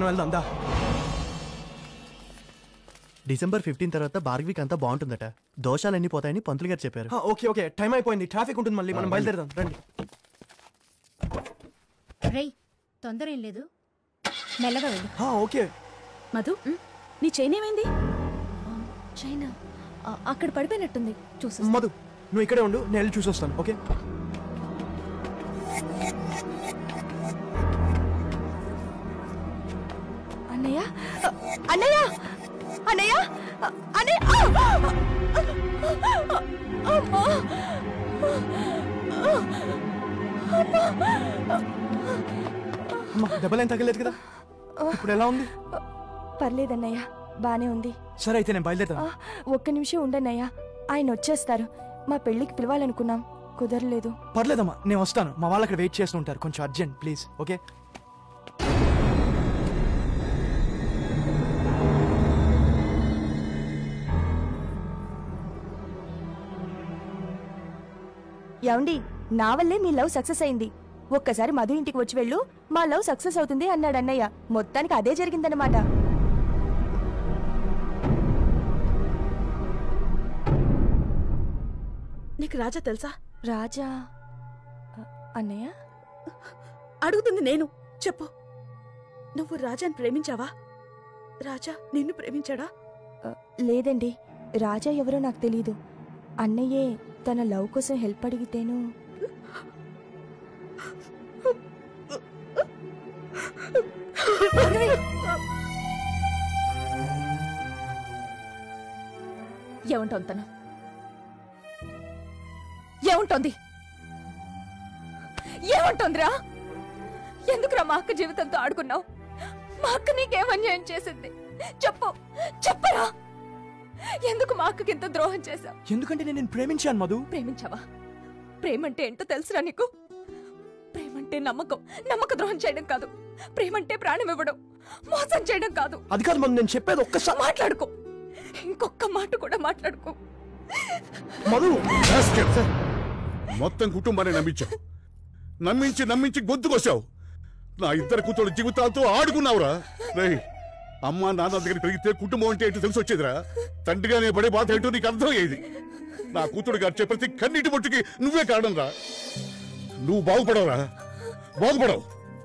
వెళ్దాం దా December fifteen తర్వాత భార్గవికి అంతా బాగుంటుందట దోషాలన్నీ పోతాయని పంతులు గారు చెప్పారు ఆ, ఓకే ఓకే టైం అయిపోయింది ట్రాఫిక్ ఉంటుంది మళ్ళీ మనం బయలుదేరదాం రండి రేయ్ తొందర ఏం లేదు మెల్లగా వెళ్ళు ఆ, ఓకే మధు నీ చైన్ ఏమైంది చైనా అక్కడ పడిపోయినట్టుంది చూసి మధు నువ్వు ఇక్కడే ఉండు నేను వెళ్ళి చూసి వస్తాను ఓకే అన్నయ్య అన్నయ్య అన్నయ్య అన్నయ్య అమ్మా అమ్మా దెబ్బలేం తగ్గలేదు కదా ఇప్పుడు ఎలా ఉంది పర్లేదన్నయ్య బానే ఉంది సరే అయితే నేను బయలుదేరుతాను ఆ, ఒక్క నిమిషం ఉండన్నయ్య ఆయన వచ్చేస్తారు మా పెళ్ళికి పిలవాలనుకున్నాం కుదరలేదు పర్లేదమ్మా నేను వస్తాను మా వాళ్ళు అక్కడ వెయిట్ చేస్తూ ఉంటారు కొంచెం అర్జెంట్ ప్లీజ్ ఓకే ఏమండి నా వల్లే మీ లవ్ సక్సెస్ అయింది ఒక్కసారి మధు ఇంటికి వచ్చి వెళ్ళు మా లవ్ సక్సెస్ అవుతుంది అన్నాడు అన్నయ్య మొత్తానికి అదే జరిగిందన్నమాట నీకు రాజా తెలుసా రాజా అ, అన్నయ్య అడుగుతుంది నేను చెప్పు నువ్వు రాజాని ప్రేమించావా రాజా నిన్ను ప్రేమించాడా అ, లేదండి రాజా ఎవరో నాకు తెలీదు అన్నయ్యే తన లవ్ కోసం హెల్ప్ అడిగితేను ఏమంటోంది తను ఏముంటోంది ఏముంటోందిరా ఎందుకురా మా అక్క జీవితంతో ఆడుకున్నావు మా అక్క నీకేం అన్యాయం చేసింది చెప్పు చెప్పరా ఎందుకు మా అక్కకి ఇంత ద్రోహం చేశావు ఎందుకంటే నేను నిన్ను ప్రేమించాను మధు ప్రేమించావా ప్రేమంటే ఏంటో తెలుసురా నీకు ప్రేమంటే నమ్మకం నమ్మక ద్రోహం చేయడం కాదు ప్రేమంటే ప్రాణం ఇవ్వడం మోసం చేయడం కాదు అది కాదు మధు నేను చెప్పేది ఒక్కసారి మాట్లాడుకో ఇంకొక మాట కూడా మాట్లాడుకో మధు రాస్కెల్. మొత్తం కుటుంబాన్ని నమ్మించావు నమ్మించి నమ్మించి గొంతుకొచ్చావు నా ఇద్దరు కూతురు జీవితాలతో ఆడుకున్నావురా రేయ్ అమ్మ నాన్న దగ్గర పెరిగితే కుటుంబం అంటే ఏంటో తెలిసి వచ్చేదిరా తండ్రిగా నేను పడే బాధ ఏంటో నీకు అర్థమయ్యేది నా కూతురు గారు ప్రతి కన్నీటి బొట్టుకి నువ్వే కారణం రా నువ్వు బాగుపడవురా బాగుపడవు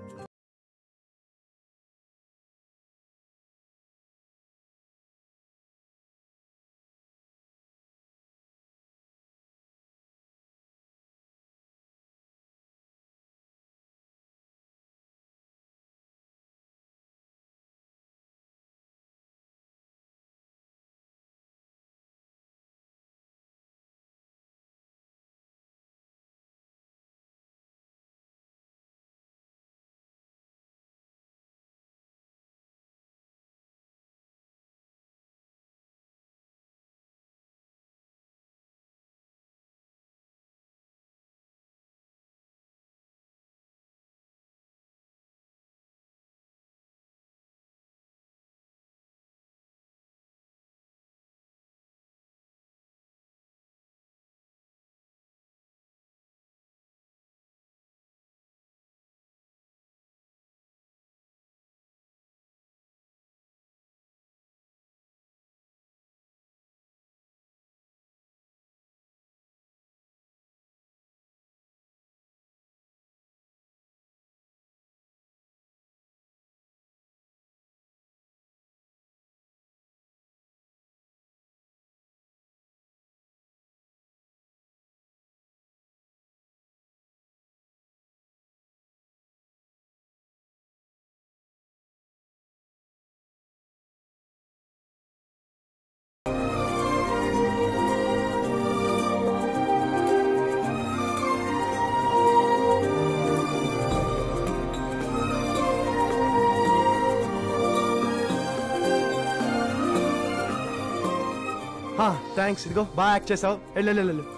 థ్యాంక్స్ ఇదిగో బాగా యాక్ట్ చేసావు వెళ్ళు వెళ్ళు, వెళ్ళు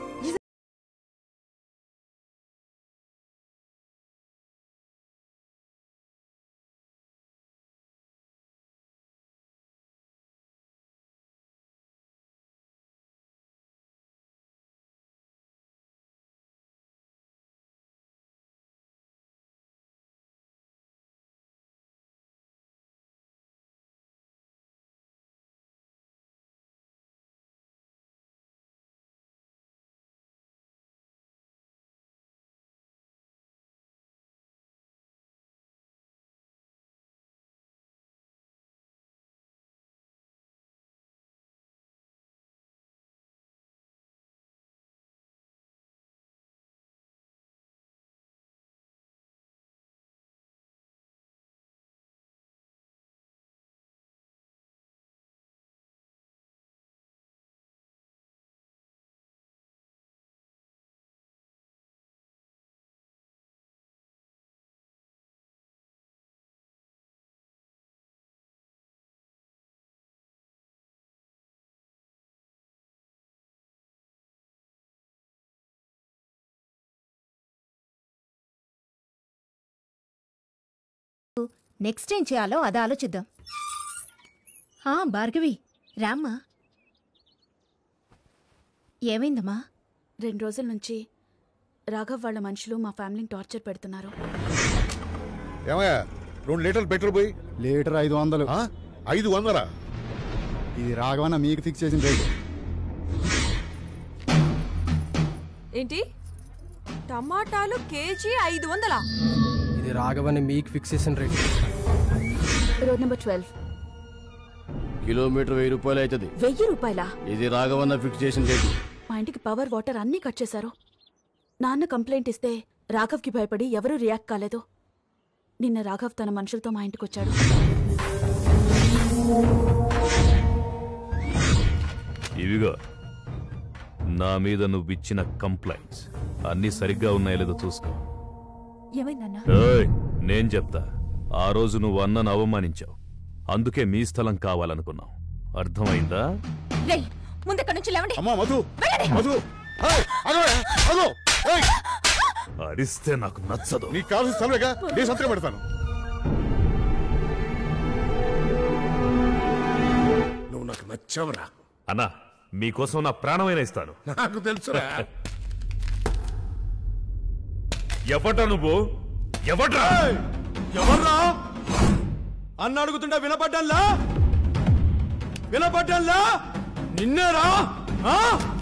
నెక్స్ట్ ఏం చేయాలో అది ఆలోచిద్దాం ఆ, భార్గవి రామ్మా ఏమైందమ్మా రెండు రోజుల నుంచి రాఘవ్ వాళ్ళ మనుషులు మా ఫ్యామిలీని టార్చర్ పెడుతున్నారు ఏమయ్యా రెండు లీటర్లు పెట్రోల్ పోయి లీటర్ ఐదు వందలు ఆ? ఐదు వందలా ఇది రాఘవన్న మీకు ఫిక్స్ చేసిన రేటు ఏంటి టమాటాలు కేజీ ఐదు వందలా ఇది రాఘవని మీకు ఫిక్స్ చేసిన rate road number twelve kilometre వెయ్యి రూపాయలు అవుతుంది వెయ్యి రూపాయలా ఇది రాఘవన్న ఫిక్స్ చేసిన రేటు మా ఇంటికి పవర్ వాటర్ అన్నీ కట్ చేశారు నాన్న కంప్లైంట్ ఇస్తే రాఘవ్కి భయపడి ఎవరూ రియాక్ట్ కాలేదు నిన్న రాఘవ్ తన మనుషులతో మా ఇంటికి వచ్చాడు ఇవిగో నా మీద నువ్వు ఇచ్చిన కంప్లైంట్స్ అన్నీ సరిగ్గా ఉన్నాయో లేదో చూసుకో ఏమైందన్నా ఏయ్, నేను చెప్తా ఆ రోజు నువ్వు అన్నను అవమానించావు అందుకే మీ స్థలం కావాలనుకున్నావు అర్థమైందా రే ముందెక్కడి నుంచి లేవండి అమ్మా మధు మధు ఏయ్, ఆగవయ్యా, ఆగు. ఏయ్, అరిస్తే నాకు నచ్చదు నీకు కావాల్సిన స్థలమేగా నేను సంతకం పెడతాను నువ్వు నాకు నచ్చావురా అన్నా మీకోసం నా ప్రాణమైన ఇస్తాను నాకు తెలుసురా ఎవట నువ్వు ఎవట్రా ఎవర్రా అన్న అడుగుతుంటే వినపడ్డల్లా వినపడ్డల్లా నిన్నేరా ఆ?